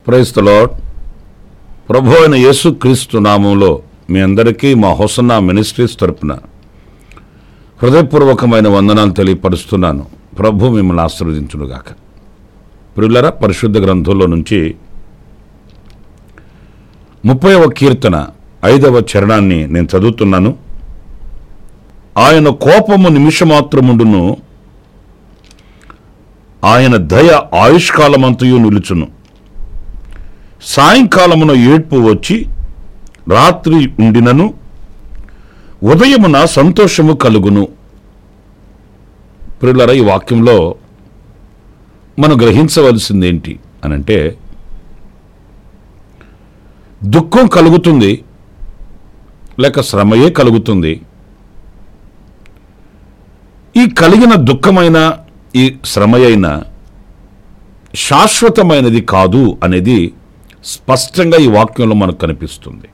ప్రైస్తలో ప్రభు అయిన యేసు క్రీస్తు నామంలో మీ అందరికీ మా హొసన్న మినిస్ట్రీస్ తరపున హృదయపూర్వకమైన వందనాలు తెలియపరుస్తున్నాను ప్రభు మిమ్మల్ని ఆశీర్వదించునుగాక ప్రియులరా పరిశుద్ధ గ్రంథంలో నుంచి ముప్పైవ కీర్తన ఐదవ చరణాన్ని నేను చదువుతున్నాను ఆయన కోపము నిమిషమాత్రముండును ఆయన దయ ఆయుష్కాలమంతయు నిలుచును సాయంకాలమున ఏడ్పు వచ్చి రాత్రి ఉండినను ఉదయమున సంతోషము కలుగును ప్రిల్లర ఈ వాక్యంలో మనం గ్రహించవలసిందేంటి అనంటే దుఃఖం కలుగుతుంది లేక శ్రమయే కలుగుతుంది ఈ కలిగిన దుఃఖమైన ఈ శ్రమయైన శాశ్వతమైనది కాదు అనేది స్పష్టంగా ఈ వాక్యంలో మనకు కనిపిస్తుంది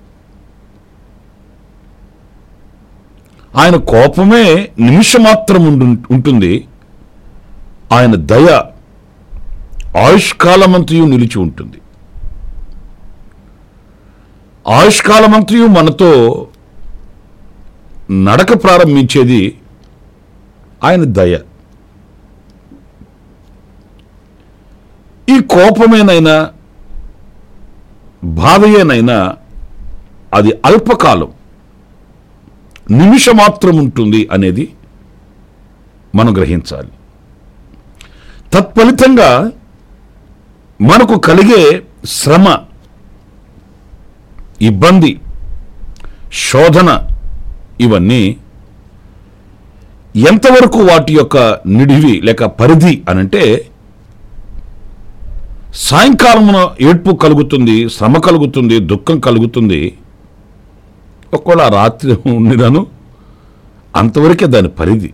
ఆయన కోపమే నిమిషమాత్రం ఉండు ఉంటుంది ఆయన దయ ఆయుష్కాలమంతయు నిలిచి ఉంటుంది ఆయుష్కాలమంతయు మనతో నడక ప్రారంభించేది ఆయన దయ ఈ కోపమేనైనా బాధయేనైనా అది అల్పకాలం నిమిషమాత్రం ఉంటుంది అనేది మనం గ్రహించాలి తత్ఫలితంగా మనకు కలిగే శ్రమ ఇబ్బంది శోధన ఇవన్నీ ఎంతవరకు వాటి యొక్క నిడివి లేక పరిధి అనంటే సాయంకాలమున ఏడ్పు కలుగుతుంది శ్రమ కలుగుతుంది దుఃఖం కలుగుతుంది ఒకవేళ ఆ రాత్రి ఉండినాను అంతవరకే దాని పరిధి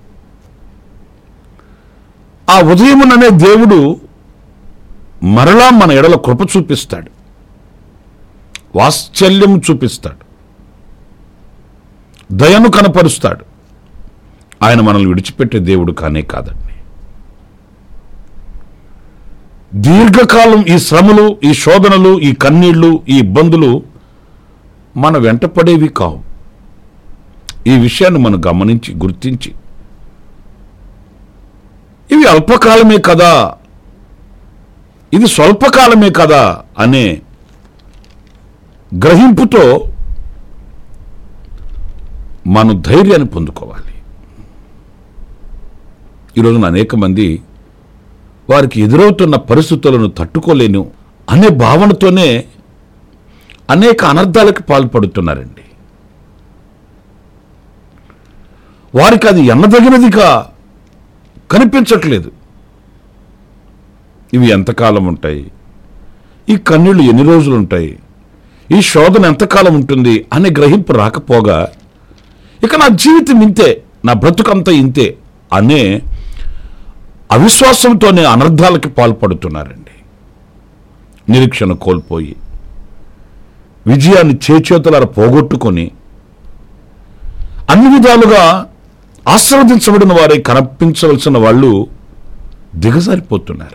ఆ ఉదయముననే దేవుడు మరలా మన ఎడల కృప చూపిస్తాడు వాత్సల్యం చూపిస్తాడు దయను కనపరుస్తాడు ఆయన మనల్ని విడిచిపెట్టే దేవుడు కానే కాదండి దీర్ఘకాలం ఈ శ్రమలు ఈ శోధనలు ఈ కన్నీళ్లు ఈ ఇబ్బందులు మన వెంట పడేవి కావు ఈ విషయాన్ని మనం గమనించి గుర్తించి ఇవి అల్పకాలమే కదా ఇది స్వల్పకాలమే కదా అనే గ్రహింపుతో మనం ధైర్యాన్ని పొందుకోవాలి ఈరోజున అనేక మంది వారికి ఎదురవుతున్న పరిస్థితులను తట్టుకోలేను అనే భావనతోనే అనేక అనర్థాలకు పాల్పడుతున్నారండి వారికి అది ఎన్నదగినదిగా కనిపించట్లేదు ఇవి ఎంతకాలం ఉంటాయి ఈ కన్నీళ్లు ఎన్ని రోజులు ఉంటాయి ఈ శోధన ఎంతకాలం ఉంటుంది అనే గ్రహింపు రాకపోగా ఇక నా జీవితం ఇంతే నా బ్రతుకంతా ఇంతే అనే అవిశ్వాసంతోనే అనర్థాలకి పాల్పడుతున్నారండి నిరీక్షణ కోల్పోయి విజయాన్ని చేచేతులార పోగొట్టుకొని అన్ని విధాలుగా ఆశీర్వదించబడిన వారే కనిపించవలసిన వాళ్ళు దిగజారిపోతున్నారండి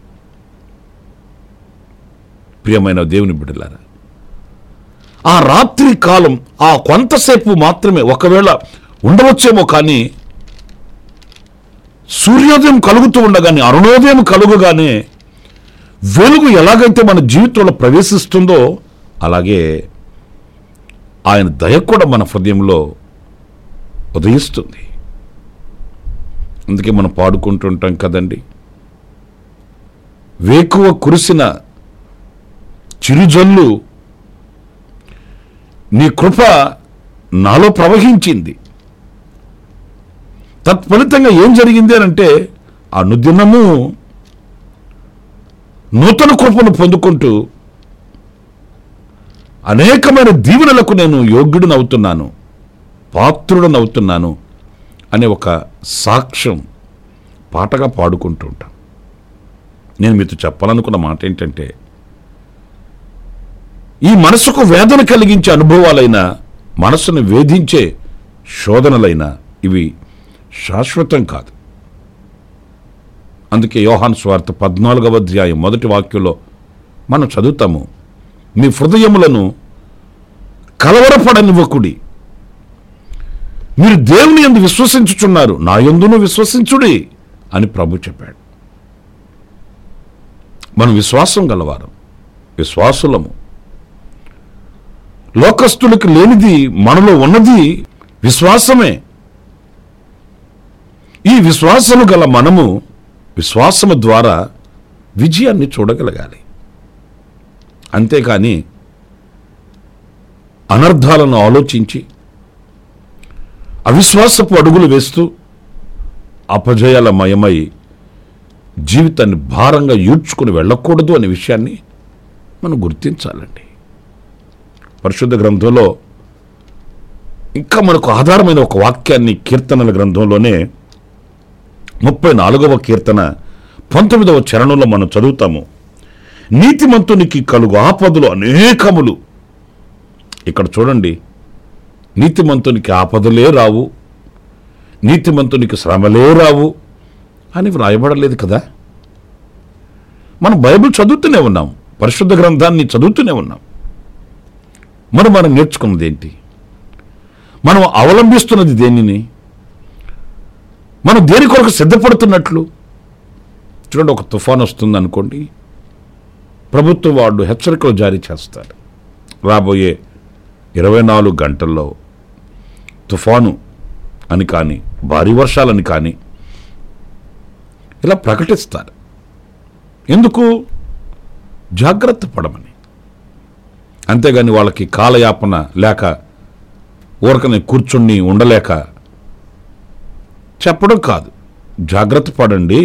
ప్రియమైన దేవుని బిడ్డలారా ఆ రాత్రి కాలం ఆ కొంతసేపు మాత్రమే ఒకవేళ ఉండవచ్చేమో కానీ సూర్యోదయం కలుగుతూ ఉండగానే అరుణోదయం కలుగుగానే వెలుగు ఎలాగైతే మన జీవితంలో ప్రవేశిస్తుందో అలాగే ఆయన దయ కూడా మన హృదయంలో ఉదయిస్తుంది అందుకే మనం పాడుకుంటుంటాం కదండి వేకువ కురిసిన చిరుజల్లు నీ కృప నాలో ప్రవహించింది తత్ఫలితంగా ఏం జరిగింది అని అంటే అనుదినము నూతన కృపను పొందుకుంటూ అనేకమైన దీవెనలకు నేను యోగ్యుడిని అవుతున్నాను పాత్రుడని అవుతున్నాను అనే ఒక సాక్ష్యం పాటగా పాడుకుంటూ ఉంటాం నేను మీతో చెప్పాలనుకున్న మాట ఏంటంటే ఈ మనసుకు వేదన కలిగించే అనుభవాలైన మనసును వేధించే శోధనలైన ఇవి శాశ్వతం కాదు అందుకే యోహాన్ స్వార్థ పద్నాలుగవ అధ్యాయం మొదటి వాక్యంలో మనం చదువుతాము మీ హృదయములను కలవరపడనివ్వకుడి మీరు దేవుని ఎందు విశ్వసించుచున్నారు నా యందును విశ్వసించుడి అని ప్రభు చెప్పాడు మనం విశ్వాసం గలవారం విశ్వాసులము లోకస్తులకు లేనిది మనలో ఉన్నది విశ్వాసమే ఈ విశ్వాసము గల మనము విశ్వాసము ద్వారా విజయాన్ని చూడగలగాలి అంతేకాని అనర్థాలను ఆలోచించి అవిశ్వాసపు అడుగులు వేస్తూ అపజయాల మయమై జీవితాన్ని భారంగా ఈడ్చుకుని వెళ్ళకూడదు అనే విషయాన్ని మనం గుర్తించాలండి పరిశుద్ధ గ్రంథంలో ఇంకా మనకు ఆధారమైన ఒక వాక్యాన్ని కీర్తనల గ్రంథంలోనే ముప్పై నాలుగవ కీర్తన పంతొమ్మిదవ చరణంలో మనం చదువుతాము నీతిమంతునికి కలుగు ఆపదలు అనేకములు ఇక్కడ చూడండి నీతిమంతునికి ఆపదలే రావు నీతిమంతునికి శ్రమలే రావు అని వ్రాయబడలేదు కదా మనం బైబిల్ చదువుతూనే ఉన్నాం పరిశుద్ధ గ్రంథాన్ని చదువుతూనే ఉన్నాం మరి మనం నేర్చుకున్నది ఏంటి మనం అవలంబిస్తున్నది దేనిని మనం దేని కొరకు సిద్ధపడుతున్నట్లు చూడండి ఒక తుఫాన్ వస్తుంది అనుకోండి ప్రభుత్వం వాళ్ళు హెచ్చరికలు జారీ చేస్తారు రాబోయే ఇరవై నాలుగు గంటల్లో తుఫాను అని కానీ భారీ వర్షాలని కానీ ఇలా ప్రకటిస్తారు ఎందుకు జాగ్రత్త పడమని అంతేగాని వాళ్ళకి కాలయాపన లేక ఊరకనే కూర్చుని ఉండలేక చెప్పడం కాదు జాగ్రత్త పడండి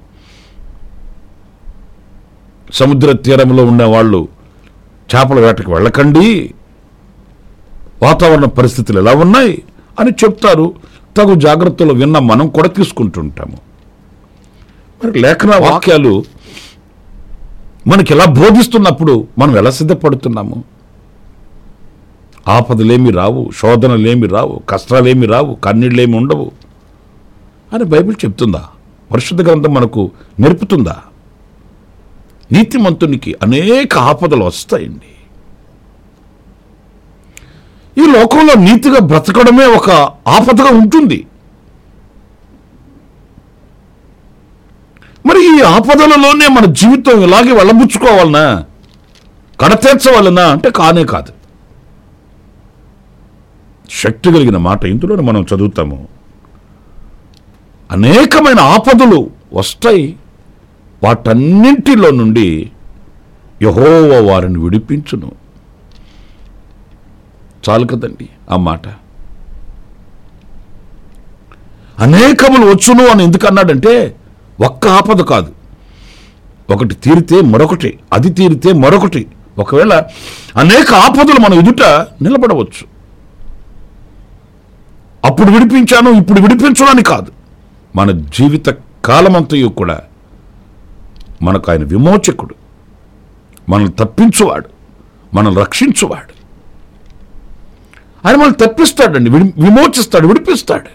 సముద్ర తీరంలో ఉన్న వాళ్ళు చేపల వేటకు వెళ్ళకండి వాతావరణ పరిస్థితులు ఎలా ఉన్నాయి అని చెప్తారు తగు జాగ్రత్తలు విన్న మనం కూడా తీసుకుంటుంటాము మరి లేఖన వాక్యాలు మనకి ఎలా బోధిస్తున్నప్పుడు మనం ఎలా సిద్ధపడుతున్నాము ఆపదలేమి రావు శోధనలేమి రావు కష్టాలేమి రావు కన్నీళ్ళేమి ఉండవు అని బైబిల్ చెప్తుందా పరిశుద్ధ గ్రంథం మనకు నేర్పుతుందా నీతిమంతునికి అనేక ఆపదలు వస్తాయండి ఈ లోకంలో నీతిగా బ్రతకడమే ఒక ఆపదగా ఉంటుంది మరి ఈ ఆపదలలోనే మన జీవితం ఇలాగే వెళ్ళబుచ్చుకోవాలనా కడతీర్చవాలనా అంటే కానే కాదు శక్తి కలిగిన మాట ఇందులోనే మనం చదువుతాము అనేకమైన ఆపదలు వస్తాయి వాటన్నింటిలో నుండి యహోవ వారిని విడిపించును చాలు కదండి ఆ మాట అనేకములు వచ్చును అని ఎందుకు అన్నాడంటే ఒక్క ఆపద కాదు ఒకటి తీరితే మరొకటి అది తీరితే మరొకటి ఒకవేళ అనేక ఆపదలు మన ఎదుట నిలబడవచ్చు అప్పుడు విడిపించాను ఇప్పుడు విడిపించడానికి కాదు మన జీవిత కాలమంతయు కూడా మనకు ఆయన విమోచకుడు మనల్ని తప్పించువాడు మనల్ని రక్షించువాడు ఆయన మనల్ని తప్పిస్తాడండి విడి విమోచిస్తాడు విడిపిస్తాడు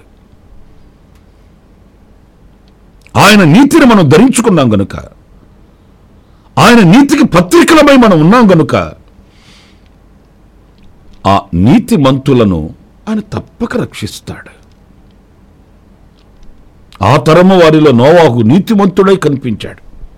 ఆయన నీతిని మనం ధరించుకున్నాం గనుక ఆయన నీతికి పత్రికలమై మనం ఉన్నాం గనుక ఆ నీతి మంతులను ఆయన తప్పక రక్షిస్తాడు ఆ తరము వారిలో నోవాహు నీతిమంతుడై కనిపించాడు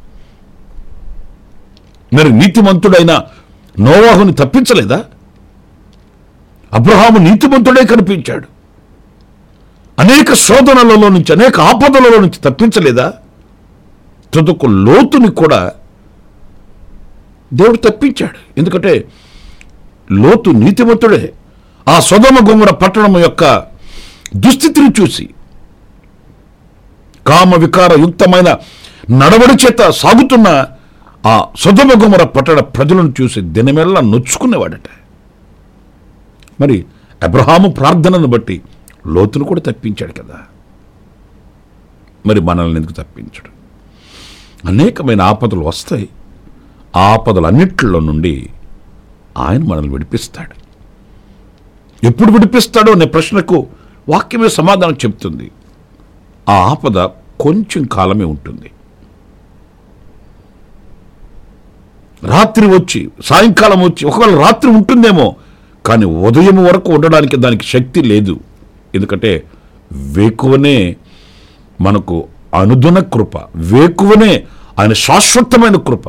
మరి నీతిమంతుడైన నోవాహుని తప్పించలేదా అబ్రహాము నీతిమంతుడే కనిపించాడు అనేక శోధనలలో నుంచి అనేక ఆపదలలో నుంచి తప్పించలేదా తుదకు లోతుని కూడా దేవుడు తప్పించాడు ఎందుకంటే లోతు నీతిమంతుడే ఆ సొదమ గుమ్మర పట్టణం యొక్క దుస్థితిని చూసి కామ వికార యుక్తమైన నడవడి చేత సాగుతున్న ఆ సొదమ గుమ్మర పట్టణ ప్రజలను చూసి దినమెల్లా నొచ్చుకునేవాడట మరి అబ్రహాము ప్రార్థనను బట్టి లోతును కూడా తప్పించాడు కదా మరి మనల్ని ఎందుకు తప్పించడు అనేకమైన ఆపదలు వస్తాయి ఆ ఆపదలన్నిటిలో నుండి ఆయన మనల్ని విడిపిస్తాడు ఎప్పుడు విడిపిస్తాడో అనే ప్రశ్నకు వాక్యమే సమాధానం చెప్తుంది ఆ ఆపద కొంచెం కాలమే ఉంటుంది రాత్రి వచ్చి సాయంకాలం వచ్చి ఒకవేళ రాత్రి ఉంటుందేమో కానీ ఉదయం వరకు ఉండడానికి దానికి శక్తి లేదు ఎందుకంటే వేకువనే మనకు అనుదిన కృప వేకువనే ఆయన శాశ్వతమైన కృప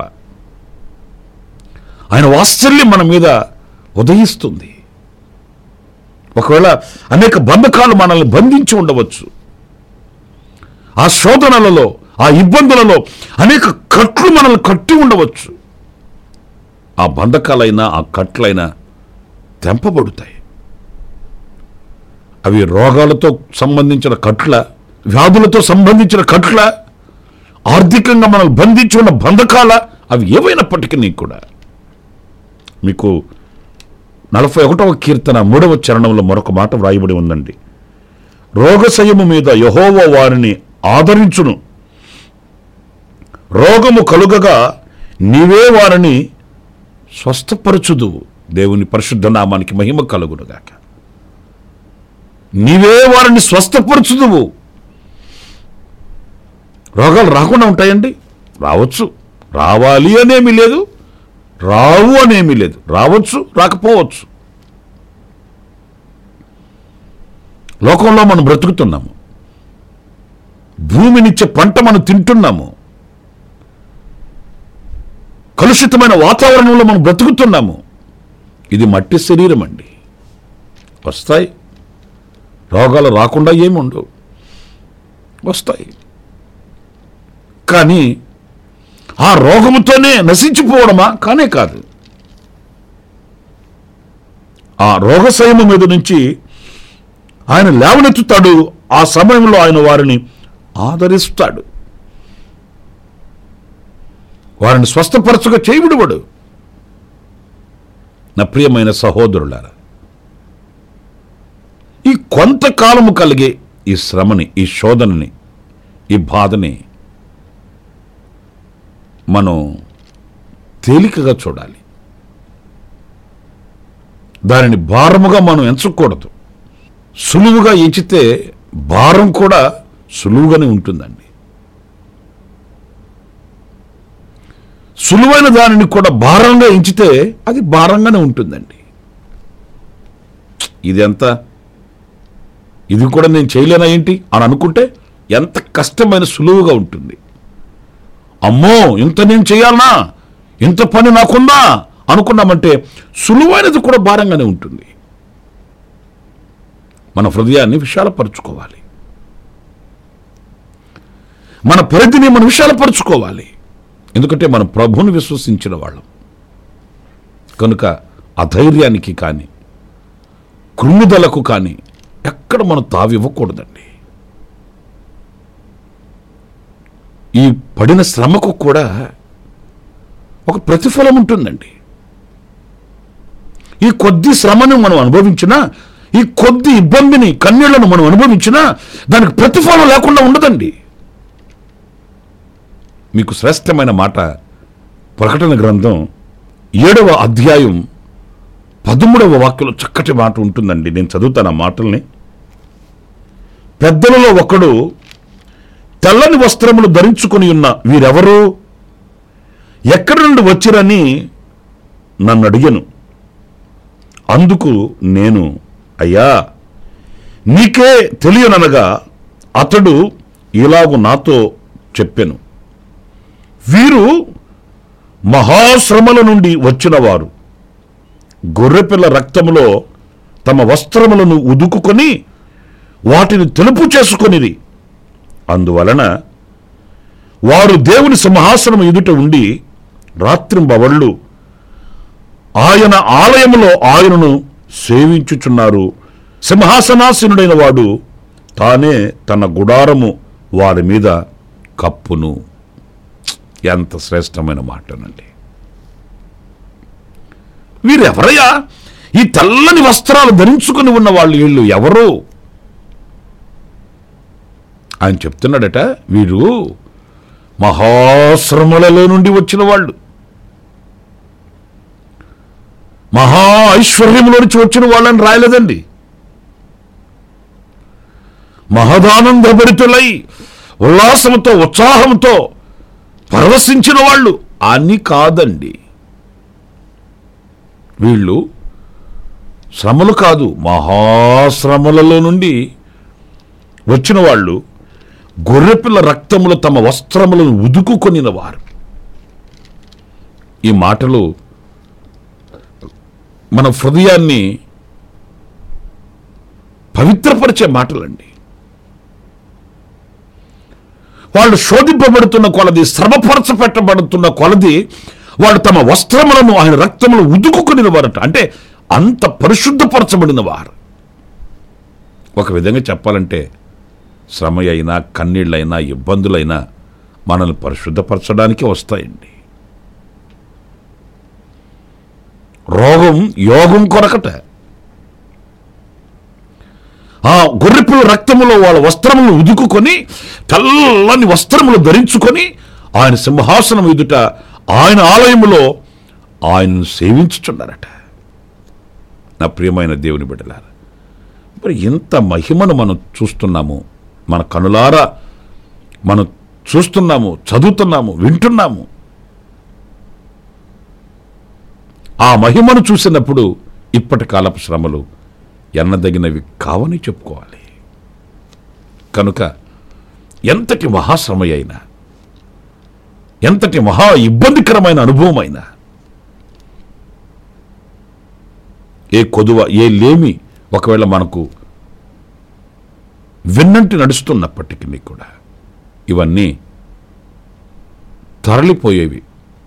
ఆయన వాత్సల్యం మన మీద ఉదయిస్తుంది ఒకవేళ అనేక బంధకాలు మనల్ని బంధించి ఉండవచ్చు ఆ శోధనలలో ఆ ఇబ్బందులలో అనేక కట్లు మనల్ని కట్టి ఉండవచ్చు ఆ బంధకాలైనా ఆ కట్లైనా తెంపబడుతాయి అవి రోగాలతో సంబంధించిన కట్ల వ్యాధులతో సంబంధించిన కట్ల ఆర్థికంగా మనల్ని బంధించి ఉన్న బంధకాల అవి ఏవైనప్పటికీ కూడా మీకు నలభై ఒకటవ కీర్తన మూడవ చరణంలో మరొక మాట వ్రాయబడి ఉందండి రోగశయము మీద యహోవ వారిని ఆదరించును రోగము కలుగగా నీవే వారిని స్వస్థపరచుదు దేవుని పరిశుద్ధ నామానికి మహిమ కలుగునుగాక నీవే వారిని స్వస్థపరచుదువు రోగాలు రాకుండా ఉంటాయండి రావచ్చు రావాలి అనేమి లేదు రావు అనేమి లేదు రావచ్చు రాకపోవచ్చు లోకంలో మనం బ్రతుకుతున్నాము భూమినిచ్చే పంట మనం తింటున్నాము కలుషితమైన వాతావరణంలో మనం బ్రతుకుతున్నాము ఇది మట్టి శరీరం అండి వస్తాయి రోగాలు రాకుండా ఏమి ఉండవు వస్తాయి కానీ ఆ రోగముతోనే నశించిపోవడమా కానే కాదు ఆ రోగశయము మీద నుంచి ఆయన లేవనెత్తుతాడు ఆ సమయంలో ఆయన వారిని ఆదరిస్తాడు వారిని స్వస్థపరచుగా చేయబడివాడు నా ప్రియమైన సహోదరులారా ఈ కొంతకాలము కలిగే ఈ శ్రమని ఈ శోధనని ఈ బాధని మనం తేలికగా చూడాలి దానిని భారముగా మనం ఎంచకూడదు సులువుగా ఎంచితే భారం కూడా సులువుగానే ఉంటుందండి సులువైన దానిని కూడా భారంగా ఎంచితే అది భారంగానే ఉంటుందండి ఇది ఎంత ఇది కూడా నేను చేయలేనా ఏంటి అని అనుకుంటే ఎంత కష్టమైన సులువుగా ఉంటుంది అమ్మో ఇంత నేను చేయాలనా ఇంత పని నాకుందా అనుకున్నామంటే సులువైనది కూడా భారంగానే ఉంటుంది మన హృదయాన్ని విశాలపరుచుకోవాలి మన పరిధిని మనం విశాలపరుచుకోవాలి ఎందుకంటే మనం ప్రభువుని విశ్వసించిన వాళ్ళం కనుక అధైర్యానికి కానీ కృంగుదలకు కానీ ఎక్కడ మనం తావివ్వకూడదండి ఈ పడిన శ్రమకు కూడా ఒక ప్రతిఫలం ఉంటుందండి ఈ కొద్ది శ్రమను మనం అనుభవించినా ఈ కొద్ది ఇబ్బందిని కన్నీళ్లను మనం అనుభవించినా దానికి ప్రతిఫలం లేకుండా ఉండదండి మీకు శ్రేష్టమైన మాట ప్రకటన గ్రంథం ఏడవ అధ్యాయం పదమూడవ వాక్యంలో చక్కటి మాట ఉంటుందండి నేను చదువుతాను ఆ మాటల్ని పెద్దలలో ఒకడు తెల్లని వస్త్రములు ధరించుకొని ఉన్న వీరెవరు ఎక్కడి నుండి వచ్చిరని నన్ను అడిగాను అందుకు నేను అయ్యా నీకే తెలియననగా అతడు ఇలాగు నాతో చెప్పెను వీరు మహాశ్రమల నుండి వచ్చినవారు గొర్రెపిల్ల రక్తములో తమ వస్త్రములను ఉదుకుకొని వాటిని తెలుపు చేసుకొనిది అందువలన వారు దేవుని సింహాసనం ఎదుట ఉండి రాత్రింబవళ్ళు ఆయన ఆలయములో ఆయనను సేవించుచున్నారు సింహాసనాసీనుడైన వాడు తానే తన గుడారము వారి మీద కప్పును ఎంత శ్రేష్టమైన మాటనండి వీరెవరయ్యా ఈ తెల్లని వస్త్రాలు ధరించుకుని ఉన్న వాళ్ళు వీళ్ళు ఎవరు ఆయన చెప్తున్నాడట వీరు మహాశ్రమలలో నుండి వచ్చిన వాళ్ళు మహా ఐశ్వర్యంలో నుంచి వచ్చిన వాళ్ళని రాయలేదండి మహదానందభరితులై ఉల్లాసంతో ఉత్సాహంతో పరవశించిన వాళ్ళు అని కాదండి వీళ్ళు శ్రమలు కాదు మహాశ్రమలలో నుండి వచ్చిన వాళ్ళు గొర్రెపిల్ల రక్తములు తమ వస్త్రములను ఉదుకుకొనిన వారు ఈ మాటలు మన హృదయాన్ని పవిత్రపరిచే మాటలండి వాళ్ళు శోధింపబడుతున్న కొలది శ్రమపరచపెట్టబడుతున్న కొలది వాళ్ళు తమ వస్త్రములను ఆయన రక్తములు ఉదుకుకొనిన వారట అంటే అంత పరిశుద్ధపరచబడిన వారు ఒక విధంగా చెప్పాలంటే శ్రమ అయినా కన్నీళ్ళైనా ఇబ్బందులైనా మనల్ని పరిశుద్ధపరచడానికి వస్తాయండి రోగం యోగం కొరకట ఆ గొర్రెపిల్ల రక్తములో వాళ్ళ వస్త్రములను ఉదుకుకొని తెల్లని వస్త్రములు ధరించుకొని ఆయన సింహాసనం ఎదుట ఆయన ఆలయములో ఆయనను సేవించుచున్నారట నా ప్రియమైన దేవుని బిడ్డలారా మరి ఇంత మహిమను మనం చూస్తున్నాము మన కనులారా మనం చూస్తున్నాము చదువుతున్నాము వింటున్నాము ఆ మహిమను చూసినప్పుడు ఇప్పటి కాలపు శ్రమలు ఎన్నదగినవి కావని చెప్పుకోవాలి కనుక ఎంతటి మహాశ్రమ అయినా ఎంతటి మహా ఇబ్బందికరమైన అనుభవం అయినా ఏ కొదువ ఏ లేమి ఒకవేళ మనకు వెన్నంటి నడుస్తున్నప్పటికీ కూడా ఇవన్నీ తరలిపోయేవి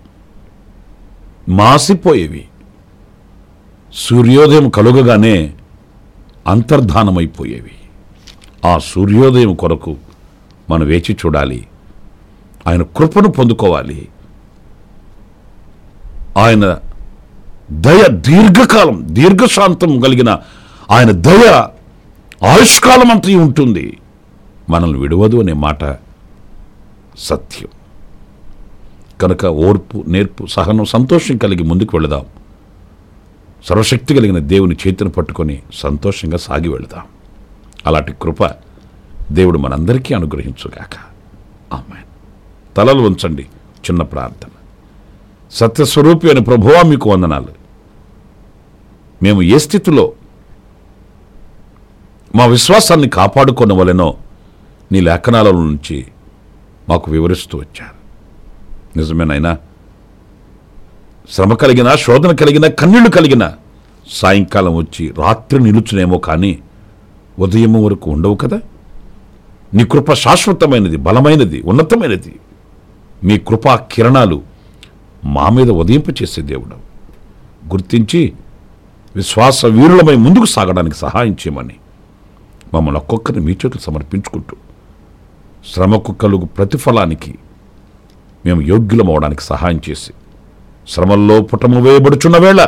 మాసిపోయేవి సూర్యోదయం కలుగగానే అంతర్ధానమైపోయేవి ఆ సూర్యోదయం కొరకు మనం వేచి చూడాలి ఆయన కృపను పొందుకోవాలి ఆయన దయ దీర్ఘకాలం దీర్ఘశాంతం కలిగిన ఆయన దయ ఆయుష్కాలం అంతా ఉంటుంది మనల్ని విడవదు అనే మాట సత్యం కనుక ఓర్పు నేర్పు సహనం సంతోషం కలిగి ముందుకు వెళదాం సర్వశక్తి కలిగిన దేవుని చేతిని పట్టుకొని సంతోషంగా సాగి వెళదాం అలాంటి కృప దేవుడు మనందరికీ అనుగ్రహించుగాక ఆమె తలలు ఉంచండి చిన్న ప్రార్థన సత్యస్వరూపి అని ప్రభువా మీకు వందనాలు మేము ఏ స్థితిలో మా విశ్వాసాన్ని కాపాడుకొనవలెనో నీ లేఖనాల నుంచి మాకు వివరిస్తూ వచ్చారు నిజమేనైనా శ్రమ కలిగిన శోధన కలిగిన కన్నీళ్లు కలిగిన సాయంకాలం వచ్చి రాత్రి నిలుచునేమో కానీ ఉదయం వరకు ఉండవు కదా నీ కృప శాశ్వతమైనది బలమైనది ఉన్నతమైనది మీ కృపా కిరణాలు మా మీద ఉదయింపచేసే దేవుడు గుర్తించి విశ్వాస వీరులమై ముందుకు సాగడానికి సహాయం చేయమని మమ్మల్ని ఒక్కొక్కరిని మీ చేతులు సమర్పించుకుంటూ శ్రమకు కలుగు ప్రతిఫలానికి మేము యోగ్యులం అవడానికి సహాయం చేసి శ్రమల్లో పుటము వేయబడుచున్న వేళ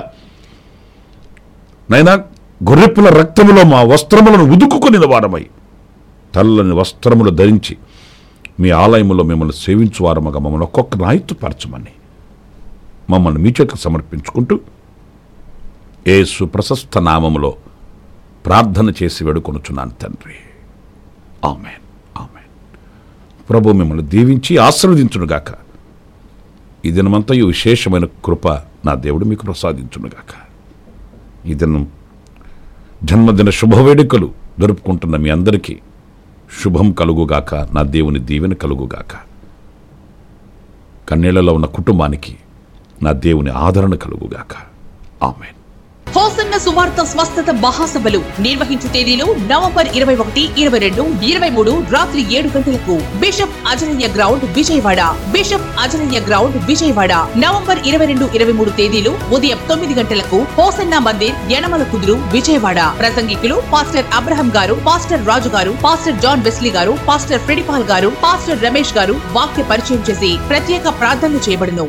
నైనా గొర్రెప్పుల రక్తములో మా వస్త్రములను ఉదుకుకొనిన వారమై తెల్లని వస్త్రములు ధరించి మీ ఆలయములో మిమ్మల్ని సేవించువారమగా మమ్మల్ని ఒక్కొక్క నాయత్తుపరచమని మమ్మల్ని మీ చేతులకు సమర్పించుకుంటూ ఏసు ప్రశస్త నామములో ప్రార్థన చేసి వేడుకొనుచున్నాను తండ్రి ఆమెన్ ఆమెన్ ప్రభు మిమ్మల్ని దీవించి ఆశీర్వదించునుగాక ఈ దినమంతయు విశేషమైన కృప నా దేవుడు మీకు ప్రసాదించునుగాక ఈ దినం జన్మదిన శుభవేడుకలు జరుపుకుంటున్న మీ అందరికీ శుభం కలుగుగాక నా దేవుని దీవెన కలుగుగాక కన్నీళ్లలో ఉన్న కుటుంబానికి నా దేవుని ఆదరణ కలుగుగాక ఆమెన్ హోసన్న సువార్త స్వస్థత మహాసభలు నిర్వహించు తేదీలు నవంబర్ ఇరవై ఒకటి ఇరవై రెండు ఇరవై మూడు రాత్రి ఏడు గంటలకు bishop Ajanayya ground Vijayawada bishop Ajanayya ground Vijayawada November ఇరవై రెండు ఇరవై మూడు తేదీలు ఉదయం తొమ్మిది గంటలకు హోసన్న మందిర్ యనమల కుదురు విజయవాడ ప్రసంగికులు పాస్టర్ అబ్రహం గారు పాస్టర్ రాజు గారు పాస్టర్ జాన్ వెస్లీ గారు పాస్టర్ ఫ్రెడిపాల్ గారు పాస్టర్ రమేష్ గారు వాక్య పరిచయం చేసి ప్రత్యేక ప్రార్థనలు చేయబడును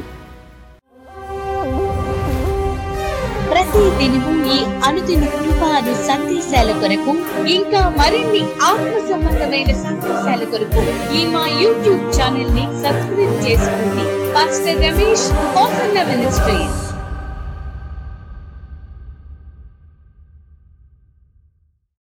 ప్రతి దినము ఈ అనుదిన కృపాను సందేశాల కొరకు ఇంకా మరిన్ని ఆత్మ సంబంధమైన సందేశాల కొరకు ఈ మా యూట్యూబ్ ఛానల్ ని సబ్స్క్రైబ్ చేసుకోండి పాస్టర్ రమేష్ కోసన్న మినిస్ట్రీస్